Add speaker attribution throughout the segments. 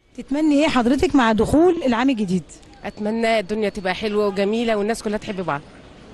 Speaker 1: تتمني ايه حضرتك مع دخول العام الجديد
Speaker 2: اتمنى الدنيا تبقى حلوه وجميله والناس كلها تحب بعض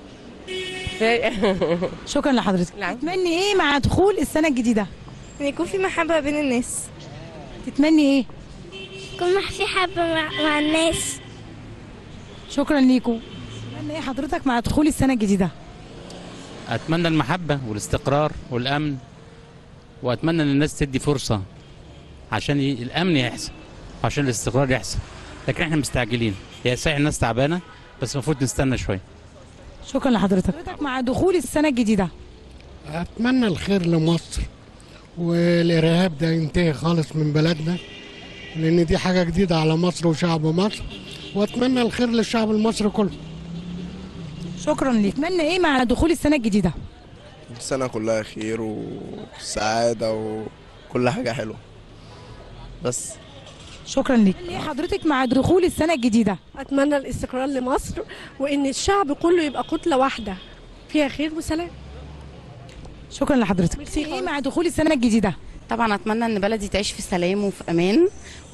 Speaker 1: شكرا لحضرتك
Speaker 2: نعم.
Speaker 1: تتمني ايه مع دخول السنه الجديده
Speaker 3: ان يكون في محبه بين الناس
Speaker 1: تتمني ايه
Speaker 3: يكون في حبه مع, مع الناس
Speaker 1: شكرا ليكم تتمني ايه حضرتك مع دخول السنه الجديده
Speaker 4: اتمنى المحبه والاستقرار والامن واتمنى ان الناس تدي فرصه عشان ي- الامن يحصل عشان الاستقرار يحصل لكن احنا مستعجلين هي صحيح الناس تعبانه بس المفروض نستنى شويه
Speaker 1: شكرا لحضرتك حضرتك مع دخول السنه الجديده
Speaker 5: أتمنى الخير لمصر والإرهاب ده ينتهي خالص من بلدنا لأن دي حاجة جديدة على مصر وشعب مصر وأتمنى الخير للشعب المصري كله
Speaker 1: شكرا ليك تتمنى ايه مع دخول السنه الجديده
Speaker 6: السنة كلها خير وسعادة وكل حاجة حلوة بس
Speaker 1: شكرا ليك ايه حضرتك مع دخول السنه الجديده
Speaker 7: أتمنى الاستقرار لمصر وإن الشعب كله يبقى كتلة واحدة فيها خير وسلام
Speaker 1: شكرا لحضرتك
Speaker 7: ميرسي
Speaker 1: ايه
Speaker 7: خالص.
Speaker 1: مع دخول السنه الجديده
Speaker 8: طبعا اتمنى ان بلدي تعيش في سلام وفي امان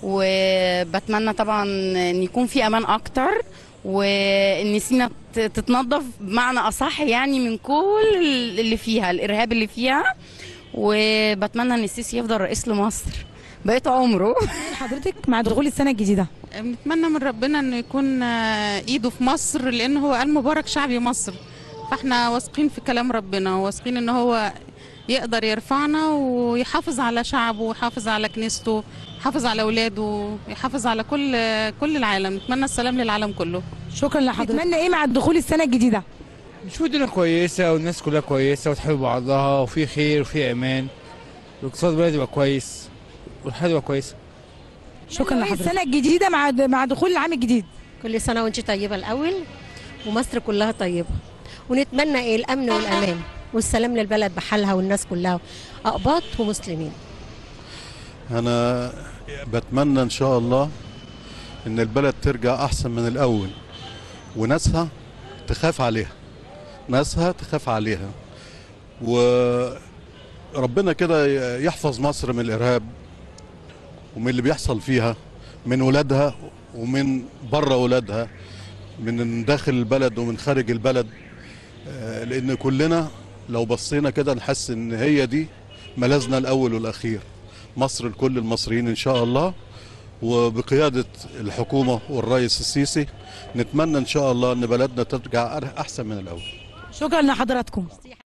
Speaker 8: وبتمنى طبعا ان يكون في امان اكتر وان سينا ت- تتنظف بمعنى اصح يعني من كل اللي فيها الارهاب اللي فيها وبتمنى ان السيسي يفضل رئيس لمصر بقيت عمره
Speaker 1: ايه حضرتك مع دخول السنه الجديده
Speaker 9: بنتمنى من ربنا انه يكون آه، ايده في مصر لان هو قال مبارك شعبي مصر فاحنا واثقين في كلام ربنا واثقين ان هو يقدر يرفعنا ويحافظ على شعبه ويحافظ على كنيسته يحافظ على اولاده يحافظ على كل كل العالم نتمنى السلام للعالم كله
Speaker 1: شكرا لحضرتك تتمنى ايه مع دخول السنه الجديده
Speaker 10: نشوف الدنيا كويسة والناس كلها كويسة وتحب بعضها وفي خير وفي أمان والاقتصاد البلد يبقى كويس والحياة تبقى كويسة
Speaker 1: شكرا لحضرتك السنه الجديده مع مع دخول العام الجديد
Speaker 7: كل سنة وانت طيبة الأول ومصر كلها طيبة ونتمنى إيه الأمن والأمان والسلام للبلد بحالها والناس كلها أقباط ومسلمين
Speaker 11: أنا بتمنى إن شاء الله إن البلد ترجع أحسن من الأول وناسها تخاف عليها ناسها تخاف عليها وربنا كده يحفظ مصر من الإرهاب ومن اللي بيحصل فيها من ولادها ومن بره ولادها من داخل البلد ومن خارج البلد آه، لأن كلنا لو بصينا كده نحس إن هي دي ملاذنا الأول والأخير مصر لكل المصريين إن شاء الله وبقيادة الحكومة والرئيس السيسي نتمنى إن شاء الله أن بلدنا ترجع أحسن من الأول
Speaker 1: شكرا لحضراتكم